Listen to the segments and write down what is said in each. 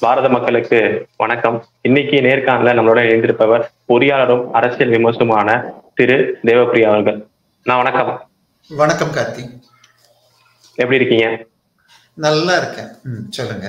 பாரத மக்களுக்கு வணக்கம் இன்னைக்கு நேர்காணல நம்மளோட இணைந்திருப்பவர் பொறியாளரும் அரசியல் விமர்சனமான திரு தேவப்பிரியா அவர்கள் நான் வணக்கம் வணக்கம் கார்த்தி எப்படி இருக்கீங்க நல்லா இருக்கேன் ம், சொல்லுங்க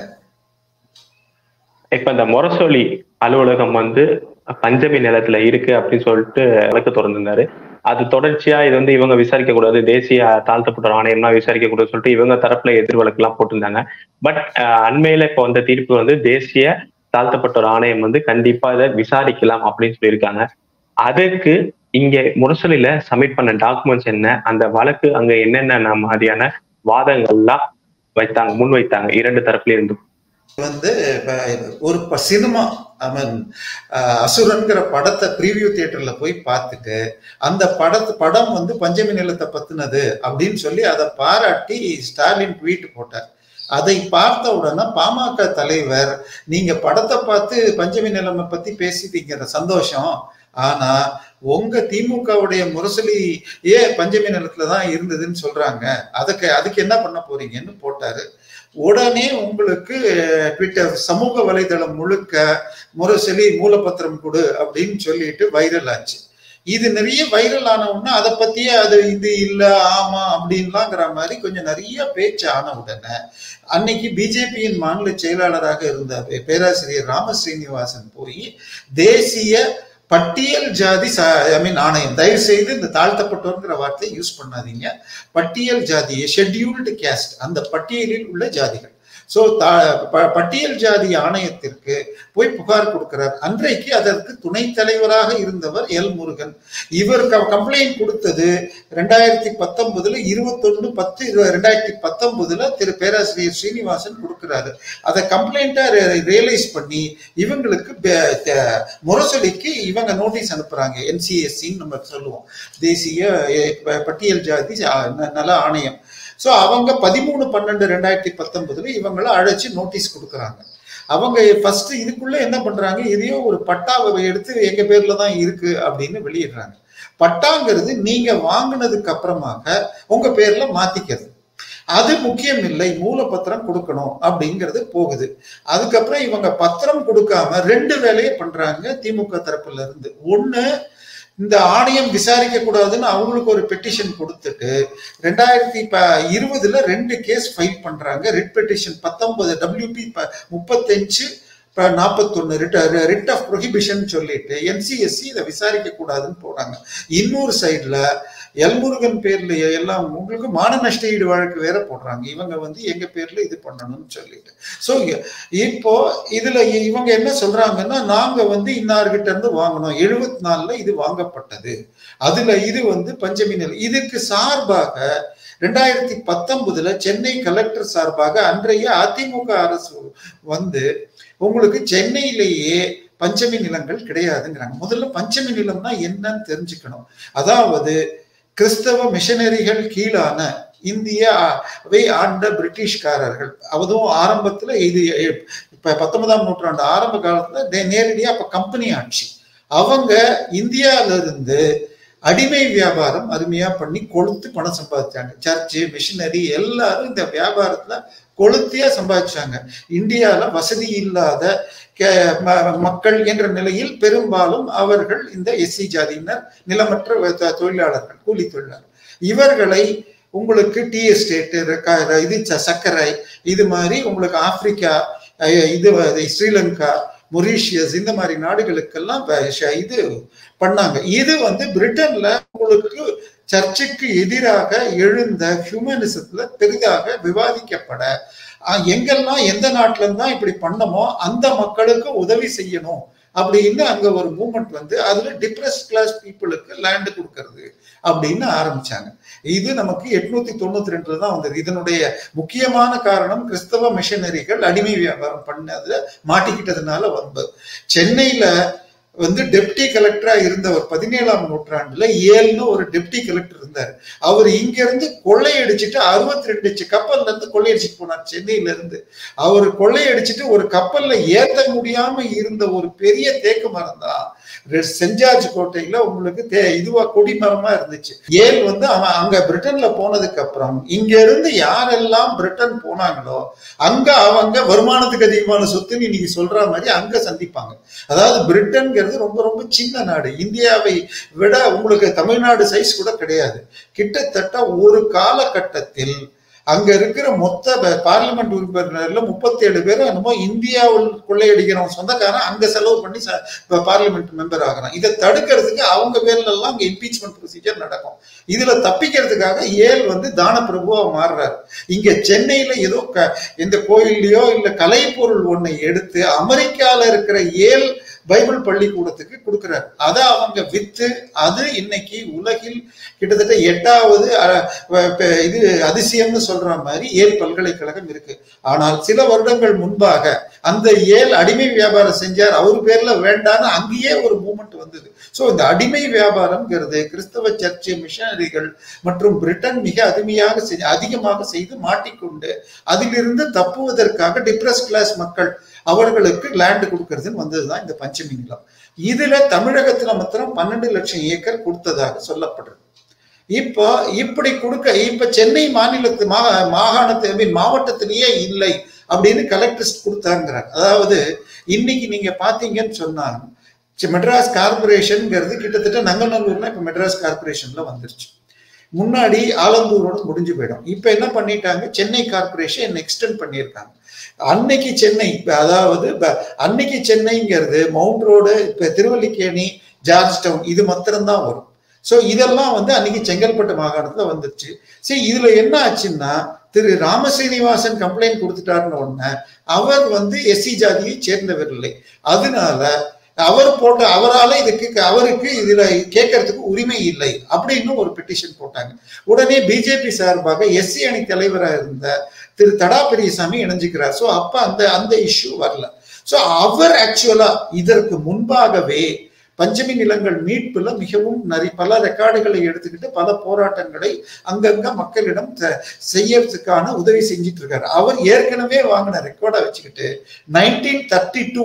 இப்ப இந்த முரசொலி அலுவலகம் வந்து பஞ்சமி நிலத்துல இருக்கு அப்படின்னு சொல்லிட்டு வழக்கு தொடர்ந்திருந்தாரு அது தொடர்ச்சியா இது வந்து இவங்க விசாரிக்க கூடாது தேசிய தாழ்த்தப்பட்ட ஆணையம்லாம் விசாரிக்க கூடாதுன்னு சொல்லிட்டு இவங்க தரப்புல எதிர் வழக்கு எல்லாம் போட்டிருந்தாங்க பட் அண்மையில இப்ப வந்த தீர்ப்பு வந்து தேசிய தாழ்த்தப்பட்டோர் ஆணையம் வந்து கண்டிப்பா இதை விசாரிக்கலாம் அப்படின்னு சொல்லியிருக்காங்க அதுக்கு இங்க முரசொலியில சப்மிட் பண்ண டாக்குமெண்ட்ஸ் என்ன அந்த வழக்கு அங்க என்னென்ன மாதிரியான வாதங்கள்லாம் வைத்தாங்க முன் வைத்தாங்க இரண்டு தரப்புல இருந்தும் வந்து இப்ப ஒரு ப- சினிமா ஐ மீன் அசுரன்கிற படத்தை ப்ரீவியூ தியேட்டர்ல போய் பார்த்துட்டு அந்த படத்து படம் வந்து பஞ்சமி நிலத்தை பத்தினது அப்படின்னு சொல்லி அதை பாராட்டி ஸ்டாலின் ட்வீட் போட்டார் அதை பார்த்த உடனே பாமக தலைவர் நீங்க படத்தை பார்த்து பஞ்சமி நிலைமை பத்தி பேசிட்டீங்கிற சந்தோஷம் ஆனா உங்க திமுகவுடைய முரசொலி ஏன் பஞ்சமி நிலத்துல தான் இருந்ததுன்னு சொல்றாங்க அதுக்கு அதுக்கு என்ன பண்ண போறீங்கன்னு போட்டாரு உடனே உங்களுக்கு ட்விட்டர் சமூக வலைதளம் முழுக்க முரசொலி மூலப்பத்திரம் கொடு அப்படின்னு சொல்லிட்டு வைரல் ஆச்சு இது நிறைய வைரல் ஆன உடனே அதை பத்தியே அது இது இல்ல ஆமா அப்படின்லாங்கிற மாதிரி கொஞ்சம் நிறைய பேச்சு ஆன உடனே அன்னைக்கு பிஜேபியின் மாநில செயலாளராக இருந்த பே- பேராசிரியர் ராம ஸ்ரீனிவாசன் போய் தேசிய பட்டியல் ஜாதி ஐ மீன் ஆணையம் தயவு செய்து இந்த தாழ்த்தப்பட்டோர்ங்கிற வார்த்தையை யூஸ் பண்ணாதீங்க பட்டியல் ஜாதி ஷெட்யூல்டு கேஸ்ட் அந்த பட்டியலில் உள்ள ஜாதிகள் ஸோ பட்டியல் ஜாதி ஆணையத்திற்கு போய் புகார் கொடுக்கிறார் அன்றைக்கு அதற்கு துணைத் தலைவராக இருந்தவர் எல் முருகன் இவர் கம்ப்ளைண்ட் கொடுத்தது ரெண்டாயிரத்தி பத்தொன்பதுல இருபத்தொன்னு பத்து இரு- ரெண்டாயிரத்தி பத்தொன்பதுல திரு பேராசிரியர் ஸ்ரீனிவாசன் கொடுக்கிறாரு அதை கம்ப்ளைண்டா ரியலைஸ் பண்ணி இவங்களுக்கு பே- த- முரசொலிக்கு இவங்க நோட்டீஸ் அனுப்புறாங்க என்சிஎஸ்சின்னு நம்ம சொல்லுவோம் தேசிய எ, ப- பட்டியல் ஜாதி ஆ, ந- நல ஆணையம் ஸோ அவங்க பதிமூணு பன்னெண்டு ரெண்டாயிரத்தி பத்தொன்பதுல இவங்கள அழைச்சு நோட்டீஸ் கொடுக்குறாங்க அவங்க ஃபர்ஸ்ட் இதுக்குள்ள என்ன பண்றாங்க எதையோ ஒரு பட்டாவை எடுத்து எங்க பேர்ல தான் இருக்கு அப்படின்னு வெளியிடுறாங்க பட்டாங்கிறது நீங்க வாங்கினதுக்கு அப்புறமாக உங்க பேர்ல மாத்திக்கிறது அது முக்கியம் இல்லை மூலப்பத்திரம் கொடுக்கணும் அப்படிங்கிறது போகுது அதுக்கப்புறம் இவங்க பத்திரம் கொடுக்காம ரெண்டு வேலையை பண்றாங்க திமுக தரப்புல இருந்து ஒண்ணு இந்த ஆணையம் விசாரிக்க கூடாதுன்னு அவங்களுக்கு ஒரு பெட்டிஷன் கொடுத்துட்டு ரெண்டாயிரத்தி ப இருபதுல ரெண்டு கேஸ் ஃபைல் பண்றாங்க ரிட் பெட்டிஷன் பத்தொன்பது டபிள்யூபி முப்பத்தஞ்சு நாற்பத்தொன்னு ரிட் ரிட் ஆஃப் ப்ரொஹிபிஷன் சொல்லிட்டு என்சிஎஸ்சி இதை விசாரிக்க கூடாதுன்னு போறாங்க இன்னொரு சைடுல எல்முருகன் பேர்ல எல்லாம் உங்களுக்கு மான நஷ்ட ஈடு வழக்கு வேற போடுறாங்க இவங்க வந்து எங்க பேர்ல இது பண்ணணும்னு சொல்லிட்டு ஸோ இப்போ இதுல இவங்க என்ன சொல்றாங்கன்னா நாங்க வந்து இன்னார்கிட்ட இருந்து வாங்கினோம் எழுபத்தி நாலுல இது வாங்கப்பட்டது அதுல இது வந்து பஞ்சமி நிலை இதுக்கு சார்பாக ரெண்டாயிரத்தி பத்தொன்பதுல சென்னை கலெக்டர் சார்பாக அன்றைய அதிமுக அரசு வந்து உங்களுக்கு சென்னையிலேயே பஞ்சமி நிலங்கள் கிடையாதுங்கிறாங்க முதல்ல பஞ்சமி நிலம்னா என்னன்னு தெரிஞ்சுக்கணும் அதாவது கிறிஸ்தவ மிஷனரிகள் கீழான இந்தியாவை ஆண்ட பிரிட்டிஷ்காரர்கள் அதுவும் ஆரம்பத்துல இது இப்ப பத்தொன்பதாம் நூற்றாண்டு ஆரம்ப காலத்துல நே- நேரடியா அப்ப கம்பெனி ஆட்சி அவங்க இந்தியால இருந்து அடிமை வியாபாரம் அருமையா பண்ணி கொளுத்து பணம் சம்பாதிச்சாங்க சர்ச்சு மிஷினரி எல்லாரும் இந்த வியாபாரத்துல கொளுத்தியா சம்பாதிச்சாங்க இந்தியால வசதி இல்லாத கே- ம- மக்கள் என்ற நிலையில் பெரும்பாலும் அவர்கள் இந்த எஸ்சி ஜாதியினர் நிலமற்ற தொ- தொழிலாளர்கள் கூலி தொழிலாளர் இவர்களை உங்களுக்கு டீ எஸ்டேட் இது ச- சர்க்கரை இது மாதிரி உங்களுக்கு ஆப்பிரிக்கா அஹ் இது வ- ஸ்ரீலங்கா மொரீஷியஸ் இந்த மாதிரி நாடுகளுக்கெல்லாம் வ- ஷ- இது பண்ணாங்க இது வந்து பிரிட்டன்ல உங்களுக்கு சர்ச்சுக்கு எதிராக எழுந்த ஹியூமனிசத்துல பெரிதாக விவாதிக்கப்பட அஹ், எங்கெல்லாம் எந்த நாட்டுல இருந்தா இப்படி பண்ணமோ அந்த மக்களுக்கு உதவி செய்யணும் அப்படின்னு அங்க ஒரு மூமெண்ட் வந்து அதுல டிப்ரெஸ் கிளாஸ் பீப்புளுக்கு லேண்ட் கொடுக்கறது அப்படின்னு ஆரம்பிச்சாங்க இது நமக்கு எட்நூத்தி தொண்ணூத்தி ரெண்டுல தான் வந்தது இதனுடைய முக்கியமான காரணம் கிறிஸ்தவ மிஷனரிகள் அடிமை வியாபாரம் பண்ணதுல மாட்டிக்கிட்டதுனால வந்தது சென்னையில வந்து டெப்டி கலெக்டரா இருந்தவர் பதினேழாம் நூற்றாண்டுல ஏல்னு ஒரு டெப்டி கலெக்டர் இருந்தார் அவர் இங்க இருந்து கொள்ளையடிச்சிட்டு அறுபத்தி ரெண்டு கப்பல்ல இருந்து கொள்ளையடிச்சிட்டு போனார் சென்னையில இருந்து அவர் கொள்ளையடிச்சிட்டு ஒரு கப்பல்ல ஏத்த முடியாம இருந்த ஒரு பெரிய தேக்கு மரம் தான் சென்ட் ஜார்ஜ் கோட்டையில உங்களுக்கு தே- இதுவா கொடிமரமா இருந்துச்சு ஏல் வந்து அவன் அங்க பிரிட்டன்ல போனதுக்கு அப்புறம் இங்க இருந்து யாரெல்லாம் பிரிட்டன் போனாங்களோ அங்க அவங்க வருமானத்துக்கு அதிகமான சொத்துன்னு இன்னைக்கு சொல்ற மாதிரி அங்க சந்திப்பாங்க அதாவது பிரிட்டன்ங்கிறது ரொம்ப ரொம்ப சின்ன நாடு இந்தியாவை விட உங்களுக்கு தமிழ்நாடு சைஸ் கூட கிடையாது கிட்டத்தட்ட ஒரு காலகட்டத்தில் அங்க இருக்கிற மொத்த ப- பார்லிமெண்ட் உறுப்பினர்ல முப்பத்தி ஏழு பேர் என்னமோ இந்தியாவில் கொள்ளையடிக்கிறவன் சொந்தக்காரன் அங்க செலவு பண்ணி ச- இப்ப பார்லிமெண்ட் மெம்பர் ஆகிறான் இதை தடுக்கிறதுக்கு அவங்க பேர்ல எல்லாம் அங்க இம்பீச்மெண்ட் ப்ரொசீஜர் நடக்கும் இதுல தப்பிக்கிறதுக்காக ஏல் வந்து தான பிரபுவா மாறுறாரு இங்க சென்னையில ஏதோ க- இந்த கோயில்லையோ இல்ல கலைப்பொருள் ஒண்ணை எடுத்து அமெரிக்கால இருக்கிற ஏல் பைபிள் பள்ளிக்கூடத்துக்கு கொடுக்கிறார் அதை அவங்க வித்து அது இன்னைக்கு உலகில் கிட்டத்தட்ட எட்டாவது அஹ், வ- ப- இது அதிசயம்னு சொல்ற மாதிரி ஏல் பல்கலைக்கழகம் இருக்கு ஆனால் சில வருடங்கள் முன்பாக அந்த ஏல் அடிமை வியாபாரம் செஞ்சார் அவர் பேர்ல வேண்டான்னு அங்கேயே ஒரு மூமெண்ட் வந்தது சோ இந்த அடிமை வியாபாரம்ங்கிறது கிறிஸ்தவ சர்ச்சை மிஷனரிகள் மற்றும் பிரிட்டன் மிக அதிகமாக செய்- அதிகமாக செய்து மாட்டிக்கொண்டு அதிலிருந்து தப்புவதற்காக டிப்ரஸ் கிளாஸ் மக்கள் அவர்களுக்கு லேண்ட் கொடுக்கறதுன்னு வந்ததுதான் இந்த பஞ்சமி நிலம் இதுல தமிழகத்துல மாத்திரம் பன்னெண்டு லட்சம் ஏக்கர் கொடுத்ததாக சொல்லப்படுறது இப்போ இப்படி கொடுக்க இப்ப சென்னை மாநிலத்து மா மாகாணத்து I mean மாவட்டத்திலேயே இல்லை அப்படின்னு கலெக்டர்ஸ் கொடுத்தாங்கிறாங்க அதாவது இன்னைக்கு நீங்க பாத்தீங்கன்னு சொன்னா சி- மெட்ராஸ் கார்பரேஷன்ங்கிறது கிட்டத்தட்ட நங்கநல்லூர்னா இப்ப மெட்ராஸ் கார்பரேஷன்ல வந்துருச்சு முன்னாடி ஆலந்தூரோட முடிஞ்சு போயிடும் இப்ப என்ன பண்ணிட்டாங்க சென்னை கார்பரேஷன் எக்ஸ்டெண்ட் பண்ணியிருக்காங்க அன்னைக்கு சென்னை இப்ப அதாவது ப- அன்னைக்கு சென்னைங்கிறது மவுண்ட் ரோடு இப்ப திருவல்லிக்கேணி ஜார்ஜ் டவுன் இது மாத்திரம்தான் வரும் சோ இதெல்லாம் வந்து அன்னைக்கு செங்கல்பட்டு மாகாணத்துல வந்துருச்சு சரி இதுல என்ன ஆச்சுன்னா திரு ராமசீனிவாசன் கம்ப்ளைண்ட் கொடுத்துட்டாருன்னு உடனே அவர் வந்து எஸ்சி ஜாதியை சேர்ந்தவர் இல்லை அதனால அவர் போட்ட அவரால இதுக்கு அவருக்கு இதுல கேட்கறதுக்கு உரிமை இல்லை அப்படின்னு ஒரு பெட்டிஷன் போட்டாங்க உடனே பிஜேபி சார்பாக எஸ்சி அணி தலைவராக இருந்த திரு தடா பெரியசாமி இணைஞ்சுக்கிறார் சோ அப்ப அந்த அந்த இஷ்யூ வரல சோ அவர் ஆக்சுவலா இதற்கு முன்பாகவே பஞ்சமி நிலங்கள் மீட்புல மிகவும் நிறைய பல ரெக்கார்டுகளை எடுத்துக்கிட்டு பல போராட்டங்களை அங்கங்க மக்களிடம் த- செய்யறதுக்கான உதவி செஞ்சிட்டு இருக்காரு அவர் ஏற்கனவே வாங்கின ரெக்கார்டை வச்சுக்கிட்டு நைன்டீன் தேர்ட்டி டூ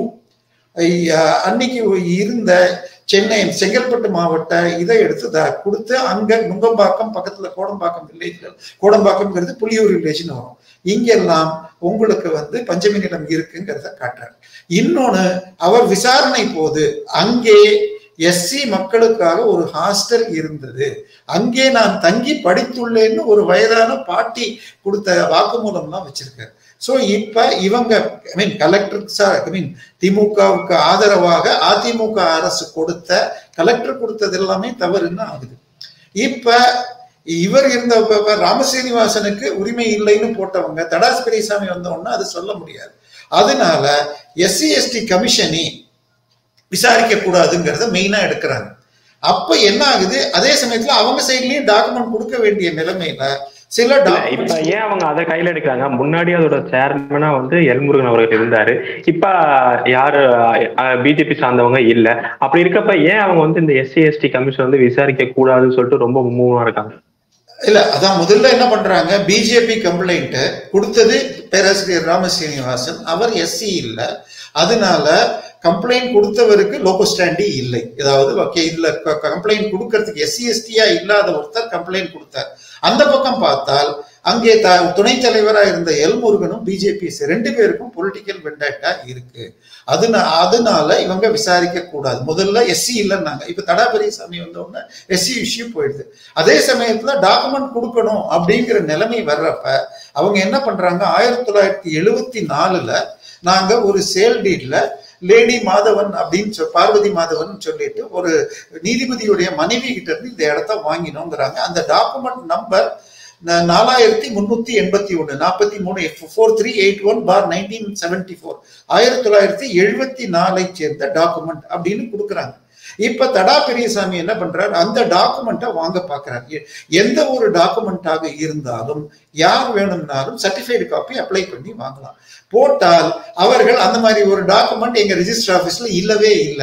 அன்னைக்கு இருந்த சென்னை செங்கல்பட்டு மாவட்ட இதை எடுத்து த- கொடுத்து அங்க நுங்கம்பாக்கம் பக்கத்துல கோடம்பாக்கம் வில்லேஜ்ல கோடம்பாக்கம்ங்கிறது புலியூர் வில்லேஜ்னு வரும் இங்கெல்லாம் உங்களுக்கு வந்து பஞ்சமி நிலம் இருக்குங்கிறத காட்டுறாரு இன்னொன்னு அவர் விசாரணை போது அங்கே எஸ்சி மக்களுக்காக ஒரு ஹாஸ்டல் இருந்தது அங்கே நான் தங்கி படித்துள்ளேன்னு ஒரு வயதான பாட்டி கொடுத்த வாக்குமூலம்லாம் வச்சிருக்காரு சோ இப்ப இவங்க ஐ மீன் கலெக்டர் சார் ஐ மீன் திமுகவுக்கு ஆதரவாக அதிமுக அரசு கொடுத்த கலெக்டர் கொடுத்தது எல்லாமே தவறுன்னு ஆகுது இப்ப இவர் இருந்த ப- ப- ராமசீனிவாசனுக்கு உரிமை இல்லைன்னு போட்டவங்க தடாஸ் பெரியசாமி வந்தவொன்னா அது சொல்ல முடியாது அதனால எஸ்சி எஸ்டி கமிஷனே விசாரிக்க கூடாதுங்கிறத மெயினா எடுக்கிறாங்க அப்ப என்ன ஆகுது அதே சமயத்துல அவங்க சைட்லயும் டாக்குமெண்ட் கொடுக்க வேண்டிய நிலைமையில சில இல்ல, இப்ப டாக்குமெண்ட் ஏன் அவங்க அதை கையில எடுக்கிறாங்க முன்னாடி அதோட சேர்மனா வந்து எல்முருகன் அவர்கள் இருந்தாரு இப்ப யாரு பிஜேபி சார்ந்தவங்க இல்ல அப்படி இருக்கப்ப ஏன் அவங்க வந்து இந்த எஸ்சி எஸ்டி கமிஷன் வந்து விசாரிக்க கூடாதுன்னு சொல்லிட்டு ரொம்ப மும்முரமா இருக்காங்க இல்ல அதான் முதல்ல என்ன பண்றாங்க பிஜேபி கம்ப்ளைண்ட் கொடுத்தது பேராசிரியர் ராமசீனிவாசன் அவர் எஸ்சி இல்ல அதனால கம்ப்ளைண்ட் கொடுத்தவருக்கு லோகோ ஸ்டாண்டி இல்லை ஏதாவது ஓகே இதுல கம்ப்ளைண்ட் கொடுக்கறதுக்கு எஸ்சி எஸ்டியா இல்லாத ஒருத்தர் கம்ப்ளைண்ட் கொடுத்தார் அந்த பக்கம் பார்த்தால் அங்கே த துணைத் தலைவராக இருந்த எல் முருகனும் பிஜேபி ரெண்டு பேருக்கும் பொலிட்டிக்கல் வெண்டாட்டா இருக்கு அதுனா அதனால இவங்க விசாரிக்க கூடாது முதல்ல எஸ்சி இல்லைன்னாங்க இப்ப தடா பெரியசாமி வந்தோடனே எஸ்சி இஷ்யூ போயிடுது அதே சமயத்துல டாக்குமெண்ட் கொடுக்கணும் அப்படிங்கிற நிலைமை வர்றப்ப அவங்க என்ன பண்றாங்க ஆயிரத்தி தொள்ளாயிரத்தி எழுவத்தி நாலுல நாங்க ஒரு சேல் டீட்ல லேடி மாதவன் அப்படின்னு சொல் பார்வதி மாதவன் சொல்லிட்டு ஒரு நீதிபதியுடைய மனைவி கிட்ட இருந்து இந்த இடத்த வாங்கினோங்கிறாங்க அந்த டாக்குமெண்ட் நம்பர் நாலாயிரத்தி முன்னூத்தி எண்பத்தி ஒண்ணு நாற்பத்தி மூணு ஃபோர் த்ரீ எயிட் ஒன் பார் நைன்டீன் செவன்டி ஃபோர் ஆயிரத்தி தொள்ளாயிரத்தி எழுபத்தி நாலை சேர்ந்த டாக்குமெண்ட் அப்படின்னு கொடுக்குறாங்க இப்ப தடா பெரியசாமி என்ன பண்றாரு அந்த டாக்குமெண்ட்டை வாங்க பாக்குறாரு எ- எந்த ஒரு டாக்குமெண்ட்டாக இருந்தாலும் யார் வேணும்னாலும் சர்டிஃபைடு காப்பி அப்ளை பண்ணி வாங்கலாம் போட்டால் அவர்கள் அந்த மாதிரி ஒரு டாக்குமெண்ட் எங்க ரிஜிஸ்டர் ஆபீஸ்ல இல்லவே இல்லை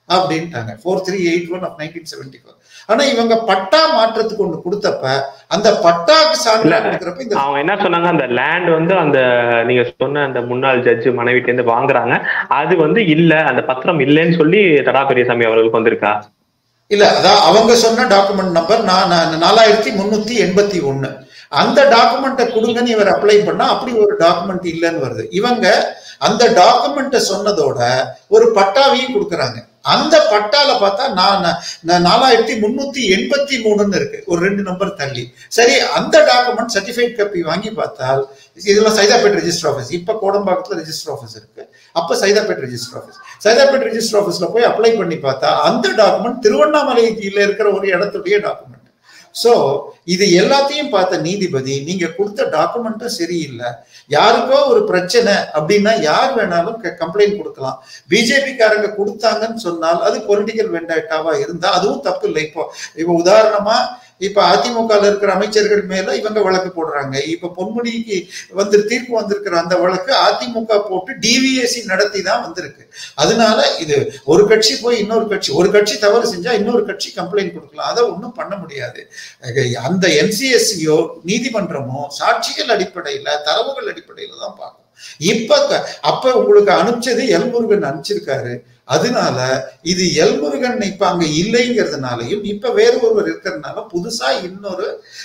அப்படின்ட்டாங்க four three eight one of nineteen seventy four ஆனா இவங்க பட்டா மாற்றத்துக்கு ஒண்ணு கொடுத்தப்ப அந்த பட்டாக்கு சான்று இல்ல. கொடுக்கறப்ப இந்த அவங்க என்ன சொன்னாங்க அந்த லேண்ட் வந்து அந்த நீங்க சொன்ன அந்த முன்னாள் ஜட்ஜ் மனைவிட்ட இருந்து வாங்குறாங்க அது வந்து இல்ல அந்த பத்திரம் இல்லைன்னு சொல்லி தடா பெரியசாமி அவர்களுக்கு வந்திருக்கா இல்ல அதான் அவங்க சொன்ன டாக்குமெண்ட் நம்பர் நான் நான் நாலாயிரத்தி முன்னூத்தி எண்பத்தி ஒண்ணு அந்த டாக்குமெண்ட்டை கொடுங்கன்னு இவர் அப்ளை பண்ணா அப்படி ஒரு டாக்குமெண்ட் இல்லைன்னு வருது இவங்க அந்த டாக்குமெண்ட்டை சொன்னதோட ஒரு பட்டாவையும் கொடுக்குறாங்க அந்த பட்டால பார்த்தா நான் நான் நாலாயிரத்தி முன்னூத்தி எண்பத்தி மூணுன்னு இருக்கு ஒரு ரெண்டு நம்பர் தள்ளி சரி அந்த டாக்குமெண்ட் சர்டிஃபைட் காப்பி வாங்கி பார்த்தால் இதெல்லாம் சைதாப்பேட் ரெஜிஸ்டர் ஆஃபீஸ் இப்ப கோடம்பாக்கத்துல ரெஜிஸ்டர் ஆஃபீஸ் இருக்கு அப்ப Saidapet register office Saidapet register ஆஃபீஸ்ல போய் அப்ளை பண்ணி பார்த்தா அந்த டாக்குமெண்ட் திருவண்ணாமலையில இருக்கிற ஒரு இடத்துடைய டாக்குமெண்ட் சோ இது எல்லாத்தையும் பார்த்த நீதிபதி நீங்க கொடுத்த டாக்குமெண்ட்டும் சரியில்லை யாருக்கோ ஒரு பிரச்சனை அப்படின்னா யார் வேணாலும் கம்ப்ளைண்ட் கொடுக்கலாம் பிஜேபி காரங்க கொடுத்தாங்கன்னு சொன்னால் அது பொலிட்டிக்கல் வெண்டாட்டாவா இருந்தா அதுவும் தப்பு இல்லை இப்போ இப்போ உதாரணமா இப்ப அதிமுக இருக்கிற அமைச்சர்கள் மேல இவங்க வழக்கு போடுறாங்க இப்ப பொன்முடிக்கு வந்து தீர்ப்பு வந்திருக்கிற அந்த வழக்கு அதிமுக போட்டு டிவிஎஸ்சி நடத்தி தான் வந்திருக்கு அதனால இது ஒரு கட்சி போய் இன்னொரு கட்சி ஒரு கட்சி தவறு செஞ்சா இன்னொரு கட்சி கம்ப்ளைண்ட் கொடுக்கலாம் அதை ஒன்றும் பண்ண முடியாது அந்த என்சிஎஸ்சியோ நீதிமன்றமோ சாட்சிகள் அடிப்படையில தரவுகள் அடிப்படையில தான் பார்க்கும் இப்ப க- அப்ப உங்களுக்கு அனுப்பிச்சது எல்முருகன் அனுப்பிச்சிருக்காரு அதனால இது எல்முருகன் இப்ப அங்க இல்லைங்கிறதுனாலையும் இப்ப வேறு ஒருவர் இருக்கிறதுனால புதுசா இன்னொரு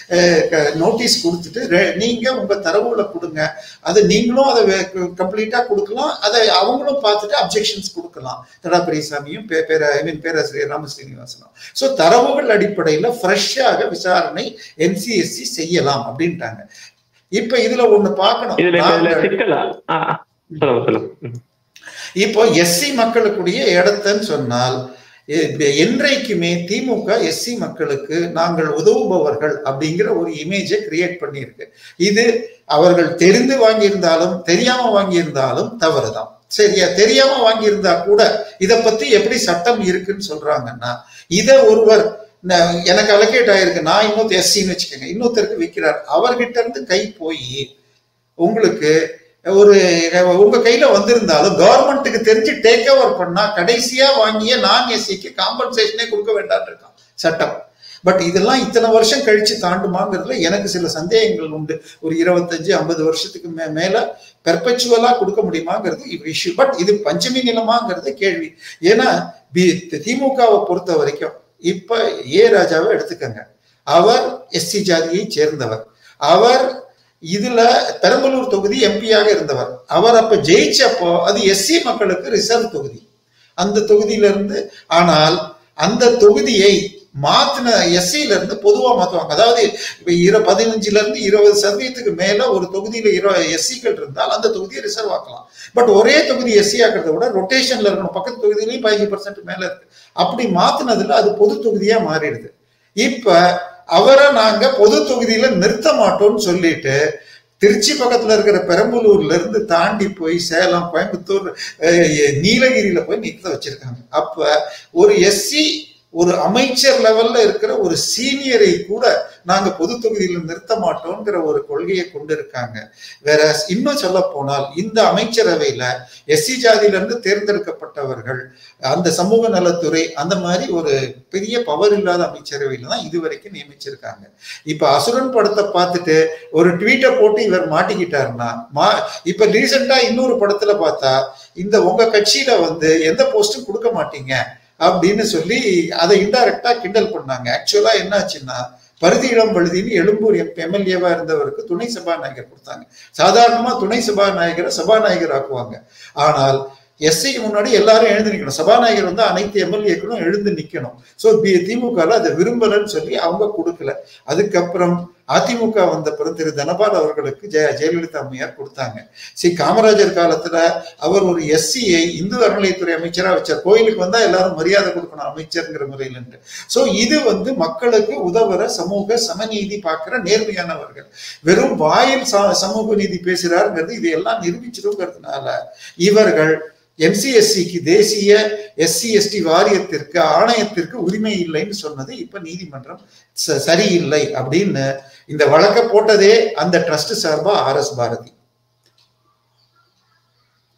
நோட்டீஸ் கொடுத்துட்டு ரெ- நீங்க உங்க தரவுகளை கொடுங்க அது நீங்களும் அதை கம்ப்ளீட்டா கொடுக்கலாம் அதை அவங்களும் பார்த்துட்டு அப்ஜெக்ஷன்ஸ் கொடுக்கலாம் தடா பெரியசாமியும் பே- பேர ஐ மீன் பேராசிரியர் ராம ஸ்ரீனிவாசனும் ஸோ தரவுகள் அடிப்படையில் ஃப்ரெஷ்ஷாக விசாரணை என்சிஎஸ்சி செய்யலாம் அப்படின்ட்டாங்க இப்ப இதுல ஒண்ணு பார்க்கணும் இதுல இப்ப இதுல நாங்க- சிக்கலா ஆ, ஆ. சொல்லுங்க சொல்லுங்க ம். இப்போ எஸ்சி மக்களுக்குடைய இடத்தன்னு சொன்னால் எ- என்றைக்குமே திமுக எஸ்சி மக்களுக்கு நாங்கள் உதவுபவர்கள் அப்படிங்கிற ஒரு இமேஜை கிரியேட் பண்ணியிருக்கு இது அவர்கள் தெரிந்து வாங்கியிருந்தாலும் தெரியாம வாங்கியிருந்தாலும் தவறுதான் சரியா தெரியாம வாங்கியிருந்தா கூட இத பத்தி எப்படி சட்டம் இருக்குன்னு சொல்றாங்கன்னா இத ஒருவர் ந- எனக்கு அலோகேட் ஆயிருக்கு நான் இன்னொருத்தர் எஸ்சின்னு வச்சுக்கோங்க இன்னொருத்தருக்கு விற்கிறார் அவர்கிட்ட இருந்து கை போய் உங்களுக்கு ஒரு உங்க கையில வந்திருந்தாலும் கவர்மெண்ட்டுக்கு தெரிஞ்சு டேக் ஓவர் பண்ணா கடைசியா வாங்கிய நான் எஸ்சிக்கு காம்பன்சேஷனே கொடுக்க வேண்டாம் இருக்கான் சட்டம் பட் இதெல்லாம் இத்தனை வருஷம் கழிச்சு தாண்டுமாங்கிறதுல எனக்கு சில சந்தேகங்கள் உண்டு ஒரு இருபத்தஞ்சு ஐம்பது வருஷத்துக்கு மே மேல பெர்பெச்சுவலா கொடுக்க முடியுமாங்கிறது இஷ்யூ பட் இது பஞ்சமி நிலமாங்கிறது கேள்வி ஏன்னா பி- திமுகவை பொறுத்த வரைக்கும் இப்ப ஏ ராஜாவை எடுத்துக்கங்க அவர் எஸ்சி ஜாதியை சேர்ந்தவர் அவர் இதுல பெரம்பலூர் தொகுதி எம்பியாக இருந்தவர் அவர் அப்ப ஜெயிச்சப்போ அது எஸ்சி மக்களுக்கு ரிசர்வ் தொகுதி அந்த தொகுதியில இருந்து ஆனால் அந்த தொகுதியை மாத்தின எஸ்சில இருந்து பொதுவா மாத்துவாங்க அதாவது இப்ப இரு பதினஞ்சுல இருந்து இருபது சதவீதத்துக்கு மேல ஒரு தொகுதியில இருபது எஸ்சிகள் இருந்தால் அந்த தொகுதியை ரிசர்வ் ஆக்கலாம் பட் ஒரே தொகுதி எஸ்சி ஆக்கிறத விட ரொட்டேஷன்ல இருக்கணும் பக்கத்து தொகுதியிலையும் பதினஞ்சு பர்சன்ட் மேல இருக்கு அப்படி மாத்தினதுல அது பொது தொகுதியா மாறிடுது இப்ப அவரை நாங்க பொது தொகுதியில நிறுத்த மாட்டோம்னு சொல்லிட்டு திருச்சி பக்கத்துல இருக்கிற பெரம்பலூர்ல இருந்து தாண்டி போய் சேலம் கோயம்புத்தூர் அஹ், நீலகிரியில போய் நிறுத்த வச்சிருக்காங்க அப்ப ஒரு எஸ்சி ஒரு அமைச்சர் லெவல்ல இருக்கிற ஒரு சீனியரை கூட நாங்க பொது தொகுதியில நிறுத்த மாட்டோங்கிற ஒரு கொள்கையை கொண்டு இருக்காங்க வேற இன்னும் சொல்ல போனால் இந்த அமைச்சரவையில எஸ்சி ஜாதியில இருந்து தேர்ந்தெடுக்கப்பட்டவர்கள் அந்த சமூக நலத்துறை அந்த மாதிரி ஒரு பெரிய பவர் இல்லாத அமைச்சரவையில தான் இதுவரைக்கும் நியமிச்சிருக்காங்க இப்ப அசுரன் படத்தை பார்த்துட்டு ஒரு ட்வீட்டை போட்டு இவர் மாட்டிக்கிட்டாருன்னா மா இப்ப ரீசெண்டா இன்னொரு படத்துல பார்த்தா இந்த உங்க கட்சியில வந்து எந்த போஸ்டும் கொடுக்க மாட்டீங்க அப்படின்னு சொல்லி அதை இன்டைரக்டா கிண்டல் பண்ணாங்க ஆக்சுவலா என்ன ஆச்சுன்னா பருதி இளம் பழுதின்னு எழும்பூர் எம்எல்ஏவா இருந்தவருக்கு துணை சபாநாயகர் கொடுத்தாங்க சாதாரணமா துணை சபாநாயகரை சபாநாயகர் ஆக்குவாங்க ஆனால் எஸ்சிக்கு முன்னாடி எல்லாரும் எழுந்து நிக்கணும் சபாநாயகர் வந்து அனைத்து எம்எல்ஏக்களும் எழுந்து நிக்கணும் ஸோ திமுக அதை விரும்பலன்னு சொல்லி அவங்க கொடுக்கல அதுக்கப்புறம் அதிமுக வந்த பிறகு திரு தனபால் அவர்களுக்கு ஜெய ஜெயலலிதா அம்மையார் கொடுத்தாங்க சி காமராஜர் காலத்துல அவர் ஒரு எஸ்சியை இந்து அறநிலையத்துறை அமைச்சரா வச்சார் கோயிலுக்கு வந்தா எல்லாரும் மரியாதை கொடுக்கணும் அமைச்சர்ங்கிற முறையில சோ இது வந்து மக்களுக்கு உதவுற சமூக சமநீதி பார்க்கிற நேர்மையானவர்கள் வெறும் வாயில் ச- சமூக நீதி பேசுறாருங்கிறது இது எல்லாம் நிரூபிச்சிருங்கிறதுனால இவர்கள் எம்சிஎஸ்சிக்கு தேசிய எஸ்சி எஸ்டி வாரியத்திற்கு ஆணையத்திற்கு உரிமை இல்லைன்னு சொன்னது இப்ப நீதிமன்றம் ச- சரியில்லை அப்படின்னு இந்த வழக்க போட்டதே அந்த ட்ரஸ்ட் சார்பா ஆர் எஸ் பாரதி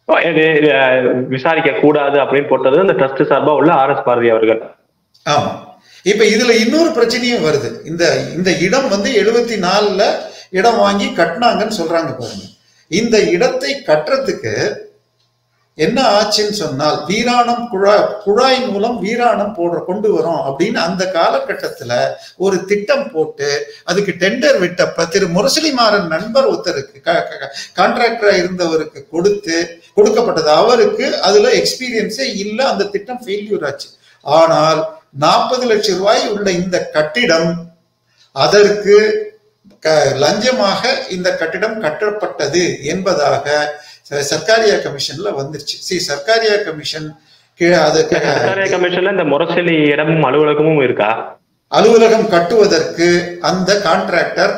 இது அஹ், விசாரிக்க கூடாது அப்படின்னு போட்டது அந்த ட்ரஸ்ட் சார்பா உள்ள ஆர் எஸ் பாரதி அவர்கள் ஆமா இப்ப இதுல இன்னொரு பிரச்சனையும் வருது இந்த இந்த இடம் வந்து எழுபத்தி நாலுல இடம் வாங்கி கட்டினாங்கன்னு சொல்றாங்க பாருங்க இந்த இடத்தை கட்டுறதுக்கு என்ன ஆச்சுன்னு சொன்னால் வீராணம் குழாய் குழாய் மூலம் வீராணம் போடுற கொண்டு வரோம் அப்படின்னு அந்த காலகட்டத்துல ஒரு திட்டம் போட்டு அதுக்கு டெண்டர் விட்டப்ப திரு முரசலிமாறன் நண்பர் ஒருத்தருக்கு கான்ட்ராக்டரா இருந்தவருக்கு கொடுத்து கொடுக்கப்பட்டது அவருக்கு அதுல எக்ஸ்பீரியன்ஸே இல்லை அந்த திட்டம் ஃபெயில்யூர் ஆச்சு ஆனால் நாற்பது லட்சம் ரூபாய் உள்ள இந்த கட்டிடம் அதற்கு க- லஞ்சமாக இந்த கட்டிடம் கட்டப்பட்டது என்பதாக ச- சர்க்காரியா கமிஷன்ல வந்துருச்சு சி சர்க்காரியா கமிஷன் கீழே அதுக்கு சர்க்காரிய கமிஷன்ல இந்த முரசொலி இடமும் அலுவலகமும் இருக்கா அலுவலகம் கட்டுவதற்கு அந்த கான்ட்ராக்டர்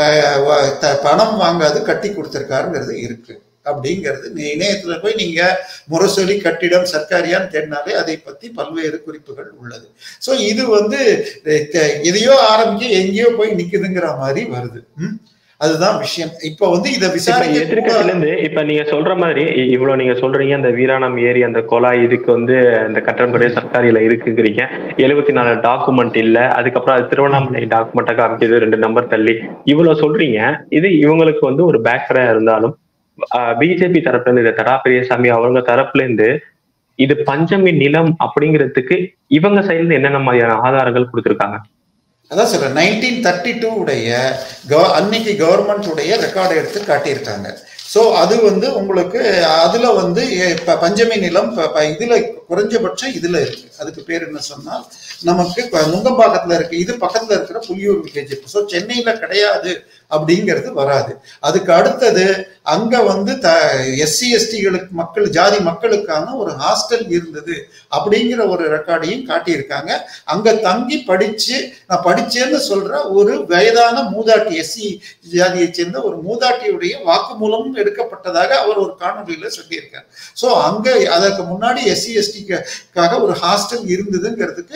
பணம் வாங்காது கட்டி கொடுத்திருக்காருங்கிறது இருக்கு அப்படிங்கிறது நீ இணையத்துல போய் நீங்க முரசொலி கட்டிடம் சர்க்காரியான்னு தேடினாலே அதை பத்தி பல்வேறு குறிப்புகள் உள்ளது சோ இது வந்து அஹ், த- எதையோ ஆரம்பிச்சு எங்கேயோ போய் நிக்குதுங்கிற மாதிரி வருது ம்? அதுதான் விஷயம் இப்ப வந்து இதை இப்ப விசாரிக்க எதிர்கட்சியில இருந்து இப்ப நீங்க சொல்ற மாதிரி இ- இவ்வளவு நீங்க சொல்றீங்க அந்த வீராணம் ஏரி அந்த கொலாய் இதுக்கு வந்து அந்த கட்டணம் கிடையாது சர்க்காரியில இருக்குங்கிறீங்க எழுபத்தி நாலு டாக்குமெண்ட் இல்ல அதுக்கப்புறம் அது திருவண்ணாமலை டாக்குமெண்ட்டா காமிக்குது ரெண்டு நம்பர் தள்ளி இவ்வளவு சொல்றீங்க இது இவங்களுக்கு வந்து ஒரு பேக்கரா இருந்தாலும் பிஜேபி தரப்புல இருந்து இந்த தடா பெரியசாமி அவங்க தரப்புல இருந்து இது பஞ்சமி நிலம் அப்படிங்கிறதுக்கு இவங்க சைடுல இருந்து என்னென்ன மாதிரியான ஆதாரங்கள் கொடுத்திருக்காங்க அதான் சொல்றேன் நைன்டீன் தேர்ட்டி டூ உடைய கவ- அன்னைக்கு கவர்மெண்ட் உடைய ரெக்கார்டை எடுத்து காட்டியிருக்காங்க ஸோ அது வந்து உங்களுக்கு அதுல வந்து எ- ப- பஞ்சமி நிலம் ப- ப- இதுல குறைஞ்சபட்சம் இதுல இருக்கு அதுக்கு பேர் என்ன சொன்னால் நமக்கு ப- நுங்கம்பாக்கத்துல இருக்கு இது பக்கத்துல இருக்கிற புலியூர் வில்லேஜ் ஸோ சென்னையில கிடையாது அப்படிங்கிறது வராது அதுக்கு அடுத்தது அங்க வந்து த எஸ்சி எஸ்டிகளுக்கு மக்கள் ஜாதி மக்களுக்கான ஒரு ஹாஸ்டல் இருந்தது அப்படிங்கிற ஒரு ரெக்கார்டையும் காட்டியிருக்காங்க அங்க தங்கி படிச்சு நான் படிச்சேன்னு சொல்ற ஒரு வயதான மூதாட்டி எஸ்சி ஜாதியை சேர்ந்த ஒரு மூதாட்டியுடைய வாக்குமூலமும் எடுக்கப்பட்டதாக அவர் ஒரு காணொலியில சொல்லியிருக்கார் சோ அங்க அதற்கு முன்னாடி எஸ்சி எஸ்டிக்காக ஒரு ஹாஸ்டல் இருந்ததுங்கிறதுக்கு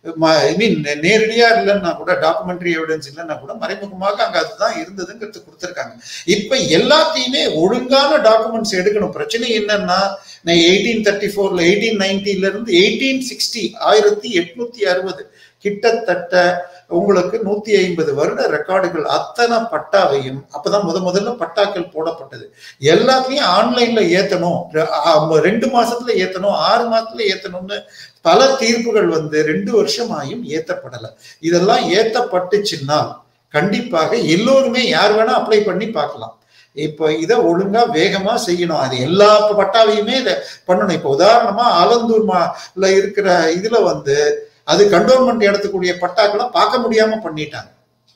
ஐ மீன் நேரடியா இல்லைன்னா கூட டாக்குமெண்ட்ரி எவிடன்ஸ் இல்லைன்னா கூட மறைமுகமாக அங்க அதுதான் இருந்ததுங்கிறது கொடுத்துருக்காங்க இப்ப எல்லாத்தையுமே ஒழுங்கான டாக்குமெண்ட்ஸ் எடுக்கணும் பிரச்சனை என்னன்னா நான் எயிட்டீன் தேர்ட்டி ஃபோர்ல எயிட்டீன் நைன்டில இருந்து எயிட்டீன் சிக்ஸ்டி ஆயிரத்தி எட்நூத்தி அறுபது கிட்டத்தட்ட உங்களுக்கு நூத்தி ஐம்பது வருட ரெக்கார்டுகள் அத்தனை பட்டாவையும் அப்பதான் முத முதல்ல பட்டாக்கள் போடப்பட்டது எல்லாத்தையும் ஆன்லைன்ல ஏத்தணும் ரெ- ஆ- ரெண்டு மாசத்துல ஏத்தணும் ஆறு மாசத்துல ஏத்தணும்னு பல தீர்ப்புகள் வந்து ரெண்டு வருஷமாயும் ஏத்தப்படல இதெல்லாம் ஏத்தப்பட்டுச்சுன்னா கண்டிப்பாக எல்லோருமே யார் வேணா அப்ளை பண்ணி பார்க்கலாம் இப்போ இதை ஒழுங்கா வேகமா செய்யணும் அது எல்லா பட்டாவையுமே இதை பண்ணணும் இப்போ உதாரணமா ஆலந்தூர் மால இருக்கிற இதுல வந்து அது கண்டோன்மெண்ட் எடுத்துக்கூடிய பட்டாக்களை பார்க்க முடியாம பண்ணிட்டாங்க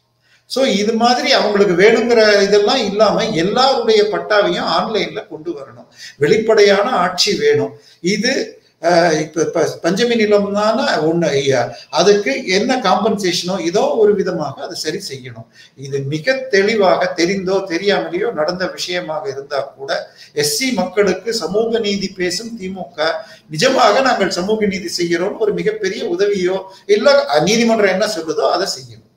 ஸோ இது மாதிரி அவங்களுக்கு வேணுங்கிற இதெல்லாம் இல்லாம எல்லாருடைய பட்டாவையும் ஆன்லைன்ல கொண்டு வரணும் வெளிப்படையான ஆட்சி வேணும் இது அஹ், இப்ப இப்ப பஞ்சமி நிலம்னால ஒண்ணு ஐயா, அதுக்கு என்ன காம்பன்சேஷனோ இதோ ஒரு விதமாக அதை சரி செய்யணும் இது மிக தெளிவாக தெரிந்தோ தெரியாமலேயோ நடந்த விஷயமாக இருந்தா கூட எஸ்சி மக்களுக்கு சமூக நீதி பேசும் திமுக நிஜமாக நாங்கள் சமூக நீதி செய்கிறோம் ஒரு மிகப்பெரிய உதவியோ இல்ல நீதிமன்றம் என்ன சொல்லுதோ அதை செய்யணும்